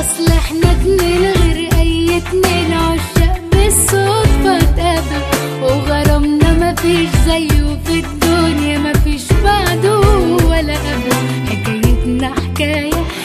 اصل احنا اتنين غير اي اتنين عشاق بالصدفة اتقابلوا وغرامنا مفيش زيه في الدنيا مفيش بعده ولا قبله حكايتنا حكاية